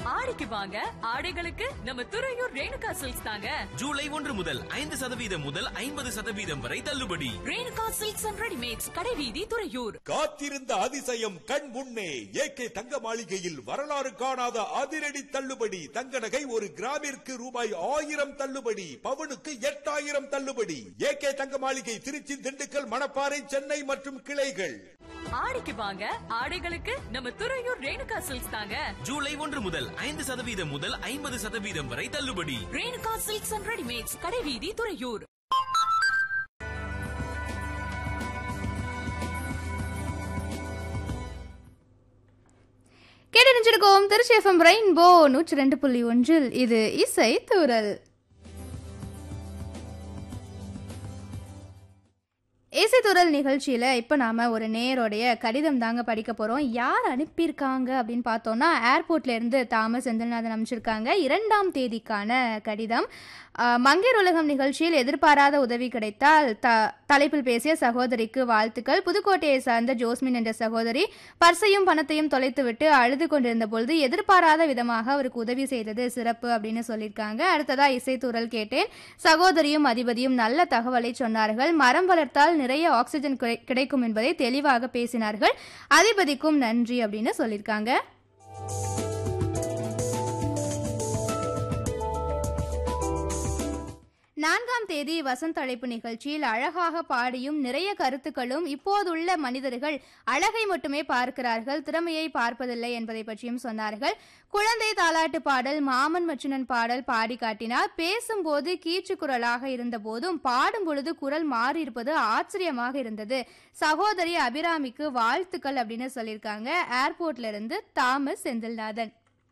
ஆடிக்கு வாங்க ஆடைகளுக்கு நம்ம துறையூர் ரேணுகா சில்க்ஸ் தாங்க ஜூலை ஒன்று முதல் ஐந்து சதவீதம் முதல் ஐம்பது சதவீதம் வரை தள்ளுபடி ரேணுகா சில்க்ஸ் அண்ட் ரெடிமேட்ஸ் கடைவீதி துறையூர் காத்திருந்த அதிசயம் கண் முன்னே ஏகே தங்க மாளிகையில் வரலாறு காணாத அதிரடி தள்ளுபடி தங்க நகை ஒரு கிராமிற்கு ரூபாய் ஆயிரம் தள்ளுபடி பவுனுக்கு எட்டாயிரம் தள்ளுபடி ஏகே தங்க மாளிகை திருச்சி திண்டுக்கல் மணப்பாறை சென்னை மற்றும் கிளைகள் ஆடிக்கு வாங்க ஆடைகளுக்கு நம்ம துறையூர் ரேணுகா சில்க்ஸ் தாங்க ஜூலை ஒன்று முதல் ஐந்து சதவீதம் முதல் ஐம்பது சதவீதம் வரை தள்ளுபடி ரேணுகா சில்க்ஸ் அண்ட் ரெடிமேட்ஸ் கடைவீதி துறையூர் கேட்டறிஞ்சிருக்கோம் திருச்சி எஃப்எம் ரெயின்போ நூற்றி ரெண்டு புள்ளி ஒன்றில் இது இசை தூரல் இசை தூரல் நிகழ்ச்சியில் இப்போ நாம் ஒரு நேரோடைய கடிதம் தாங்க படிக்க போகிறோம் யார் அனுப்பியிருக்காங்க அப்படின்னு பார்த்தோன்னா ஏர்போர்ட்லேருந்து தாமஸ் செந்தில்நாதன் அமைச்சிருக்காங்க இரண்டாம் தேதிக்கான கடிதம் ஆஹ், மங்கையர் உலகம் நிகழ்ச்சியில் எதிர்பாராத உதவி கிடைத்தால் த தலைப்பில் பேசிய சகோதரிக்கு வாழ்த்துக்கள் புதுக்கோட்டையை சார்ந்த ஜோஸ்மின் என்ற சகோதரி பர்சையும் பணத்தையும் தொலைத்துவிட்டு அழுது கொண்டிருந்த பொழுது எதிர்பாராத விதமாக அவருக்கு உதவி செய்தது சிறப்பு அப்படின்னு சொல்லியிருக்காங்க அடுத்ததா இசைத்தூரல் கேட்டேன் சகோதரியும் அதிபதியும் நல்ல தகவலை சொன்னார்கள் மரம் வளர்த்தால் நிறைய ஆக்சிஜன் கிடை- கிடைக்கும் என்பதை தெளிவாக பேசினார்கள் அதிபதிக்கும் நன்றி அப்படின்னு சொல்லியிருக்காங்க நான்காம் தேதி வசந்த அழைப்பு நிகழ்ச்சியில் அழகாக பாடியும் நிறைய கருத்துக்களும் இப்போதுள்ள மனிதர்கள் அழகை மட்டுமே பார்க்கிறார்கள் திறமையை பார்ப்பதில்லை என்பதை பற்றியும் சொன்னார்கள் குழந்தை தாலாட்டு பாடல் மாமன் மச்சுனன் பாடல் பாடி காட்டினார் பேசும்போது கீச்சு குரலாக இருந்த போதும் பாடும் பொழுது குரல் மாறி இருப்பது ஆச்சரியமாக இருந்தது சகோதரி அபிராமிக்கு வாழ்த்துக்கள் அப்படின்னு சொல்லியிருக்காங்க ஏர்போர்ட்ல இருந்து தாமஸ் செந்தில்நாதன்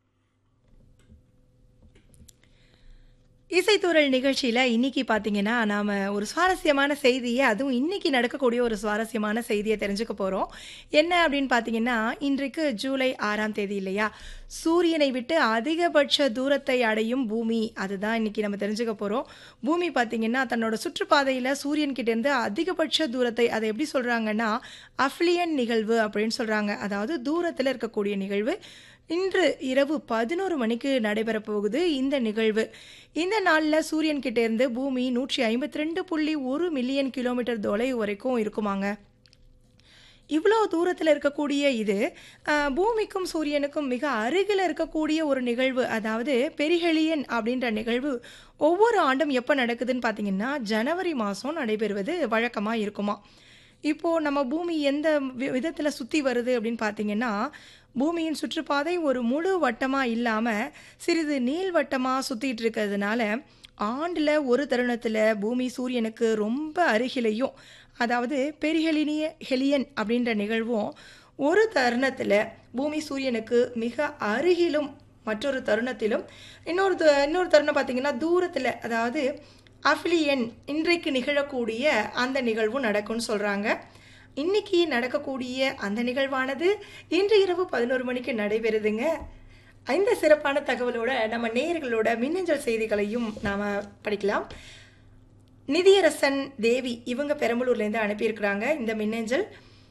இசைத்தூரல் நிகழ்ச்சியில் இன்னைக்கு பார்த்தீங்கன்னா நாம் ஒரு சுவாரஸ்யமான செய்தியை அதுவும் இன்னைக்கு நடக்கக்கூடிய ஒரு சுவாரஸ்யமான செய்தியை தெரிஞ்சுக்க போகிறோம் என்ன அப்படின்னு பார்த்தீங்கன்னா இன்றைக்கு ஜூலை ஆறாம் தேதி இல்லையா சூரியனை விட்டு அதிகபட்ச தூரத்தை அடையும் பூமி அதுதான் இன்னைக்கு நம்ம தெரிஞ்சுக்க போகிறோம் பூமி பார்த்தீங்கன்னா தன்னோட சுற்றுப்பாதையில் சூரியன் கிட்ட இருந்து அதிகபட்ச தூரத்தை அதை எப்படி சொல்கிறாங்கன்னா அஃப்ளியன் நிகழ்வு அப்படின்னு சொல்கிறாங்க அதாவது தூரத்தில் இருக்கக்கூடிய நிகழ்வு இன்று இரவு பதினோரு மணிக்கு நடைபெறப் போகுது இந்த நிகழ்வு இந்த நாளில் சூரியன் கிட்ட இருந்து பூமி நூற்றி ஐம்பத்தி ரெண்டு புள்ளி ஒரு மில்லியன் கிலோமீட்டர் தொலைவு வரைக்கும் இருக்குமாங்க இவ்வளோ தூரத்தில் இருக்கக்கூடிய இது ஆஹ், பூமிக்கும் சூரியனுக்கும் மிக அருகில் இருக்கக்கூடிய ஒரு நிகழ்வு அதாவது பெரிஹெலியன் அப்படின்ற நிகழ்வு ஒவ்வொரு ஆண்டும் எப்போ நடக்குதுன்னு பார்த்தீங்கன்னா ஜனவரி மாதம் நடைபெறுவது வழக்கமாக இருக்குமா இப்போது நம்ம பூமி எந்த விதத்தில் சுற்றி வருது அப்படின்னு பார்த்தீங்கன்னா பூமியின் சுற்றுப்பாதை ஒரு முழு வட்டமாக இல்லாமல் சிறிது நீள்வட்டமாக சுற்றிட்டு இருக்கிறதுனால ஆண்டில் ஒரு தருணத்தில் பூமி சூரியனுக்கு ரொம்ப அருகிலையும் அதாவது பெரிஹெலினிய ஹெலியன் அப்படின்ற நிகழ்வும் ஒரு தருணத்தில் பூமி சூரியனுக்கு மிக அருகிலும் மற்றொரு தருணத்திலும் இன்னொரு த- இன்னொரு தருணம் பார்த்தீங்கன்னா தூரத்தில் அதாவது அஃபிலியன் இன்றைக்கு நிகழக்கூடிய அந்த நிகழ்வும் நடக்கும்னு சொல்கிறாங்க இன்னைக்கு நடக்கக்கூடிய அந்த நிகழ்வானது இன்று இரவு பதினோரு மணிக்கு நடைபெறுதுங்க இந்த சிறப்பான தகவலோட நம்ம நேயர்களோட மின்னஞ்சல் செய்திகளையும் நாம் படிக்கலாம் நிதியரசன் தேவி இவங்க பெரம்பலூர்லேருந்து அனுப்பியிருக்கிறாங்க இந்த மின்னஞ்சல்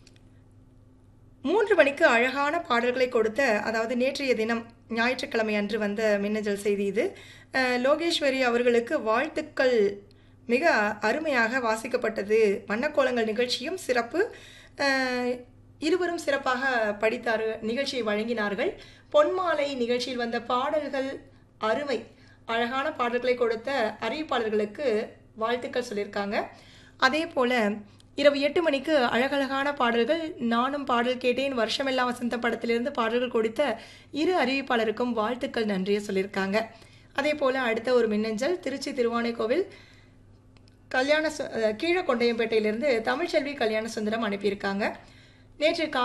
மூன்று மணிக்கு அழகான பாடல்களை கொடுத்த அதாவது நேற்றைய தினம் ஞாயிற்றுக்கிழமை அன்று வந்த மின்னஞ்சல் செய்தி இது அஹ், லோகேஸ்வரி அவர்களுக்கு வாழ்த்துக்கள் மிக அருமையாக வாசிக்கப்பட்டது வண்ணக்கோலங்கள் நிகழ்ச்சியும் சிறப்பு அஹ், இருவரும் சிறப்பாக படித்தார் நிகழ்ச்சியை வழங்கினார்கள் பொன்மாலை நிகழ்ச்சியில் வந்த பாடல்கள் அருமை அழகான பாடல்களை கொடுத்த அறிவிப்பாளர்களுக்கு வாழ்த்துக்கள் சொல்லியிருக்காங்க அதே போல் இரவு எட்டு மணிக்கு அழகழகான பாடல்கள் நானும் பாடல் கேட்டேன் வருஷமெல்லாம் வசந்த படத்திலிருந்து பாடல்கள் கொடுத்த இரு அறிவிப்பாளருக்கும் வாழ்த்துக்கள் நன்றியை சொல்லியிருக்காங்க அதே போல் அடுத்த ஒரு மின்னஞ்சல் திருச்சி திருவானைக்கோவில் கல்யாண சு- அஹ் கீழ கொண்டையம்பேட்டையிலிருந்து தமிழ்ச்செல்வி கல்யாண சுந்தரம் அனுப்பியிருக்காங்க நேற்று கா